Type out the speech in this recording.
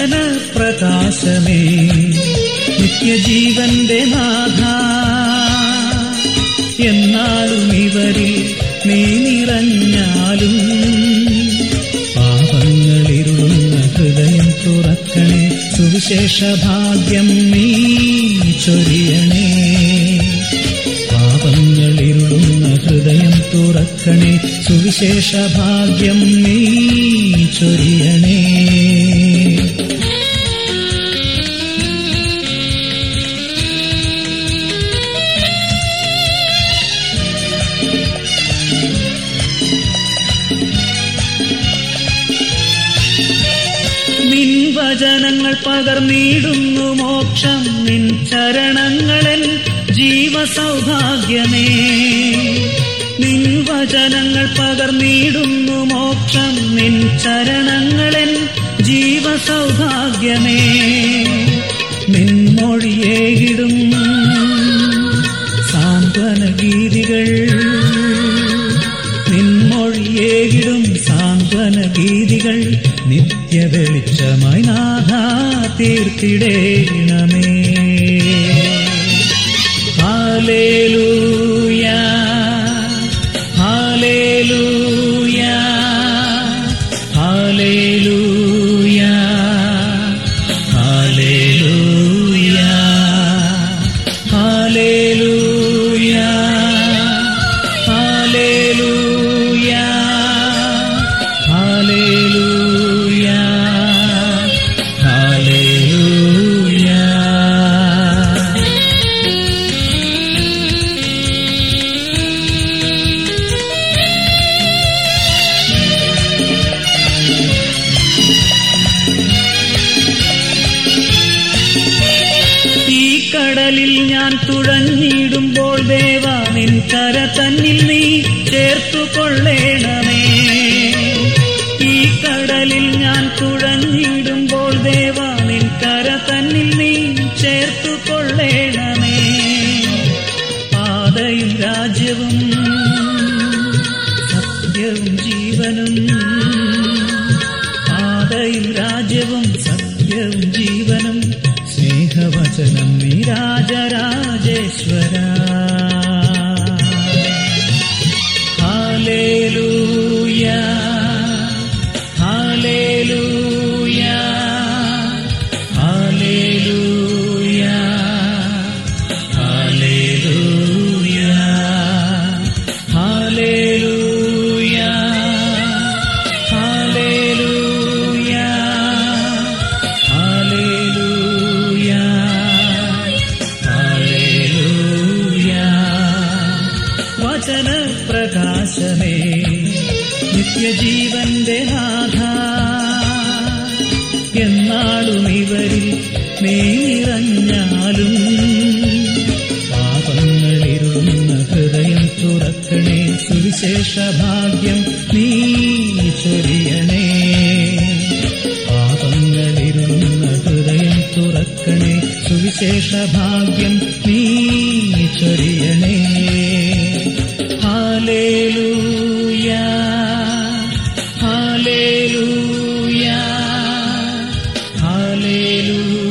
വചന പ്രകാശമേ നിത്യജീവന്റെ നാഥ എന്നാലും ഇവരിൽ നീ നിറഞ്ഞാലും പാപങ്ങളിരുളുന്ന ഹൃദയം തുറക്കണേ സുവിശേഷ ഭാഗ്യം നീ ചൊരിയണേ പാപങ്ങളിരുളുന്ന ഹൃദയം തുറക്കണേ സുവിശേഷ ഭാഗ്യം നീ ചൊരിയണേ നിൻ വചനങ്ങൾ പകർന്നിടുന്നു മോക്ഷം നിൻ ചരണങ്ങളൻ ജീവസൗഭാഗ്യമേ നിൻ വചനങ്ങൾ പകർന്നിടുന്നു മോക്ഷം നിൻ ചരണങ്ങളൻ ജീവസൗഭാഗ്യമേ നിൻമൊഴിയേകിടും സാന്ത്വന ഗീതികൾ നിൻമൊഴിയേകിടും സാന്ത്വന ഗീതികൾ നിത്യ വെളിച്ചമായി നാഥ തീർത്തിടേണമേ ഹാലേലൂയ ഹാലേലൂയ ഹാലേലൂയ ഹാലേലൂയ ഹാലേലൂയ ഹാലേലൂയ ഹാലേലൂയ ഹാലേലൂയ ഈ കടലിൽ ഞാൻ തുഴഞ്ഞിടുമ്പോൾ ദേവ നിൻ കര തന്നിൽ നീ ചേർത്തു കൊള്ളേണമേ ഈ കടലിൽ ഞാൻ തുഴഞ്ഞിടുമ്പോൾ ദേവ നിൻ കര തന്നിൽ നീ ചേർത്തു കൊള്ളേണമേ പാതയും രാജ്യവും സത്യവും ജീവനും പാതയും രാജ്യവും സത്യവും ജീവനും സ്നേഹവചനം നീ രാജരാജേശ്വര ഹാലേലൂയ ഹാലേലൂയ ഹാലേലൂയ ഹാലേലൂയ ഹാലേലൂയ ഹാലേലൂയ ഹാലേലൂയ ഹാലേലൂയ വചന പ്രകാശമേ നിത്യജീവന്റെ നാഥ എന്നാളും ഇവരിൽ നീ നിറഞ്ഞാലും പാപങ്ങളിരുന്ന ഹൃദയം തുറക്കണേ സുവിശേഷ ഭാഗ്യം നീ ചൊരിയണേ പാപങ്ങളിരുന്ന ഹൃദയം തുറക്കണേ സുവിശേഷ ഭാഗ്യം നീ ചൊരിയണേ ഹാലേലൂയ ഹാലേലൂയ ഹാലേലൂയ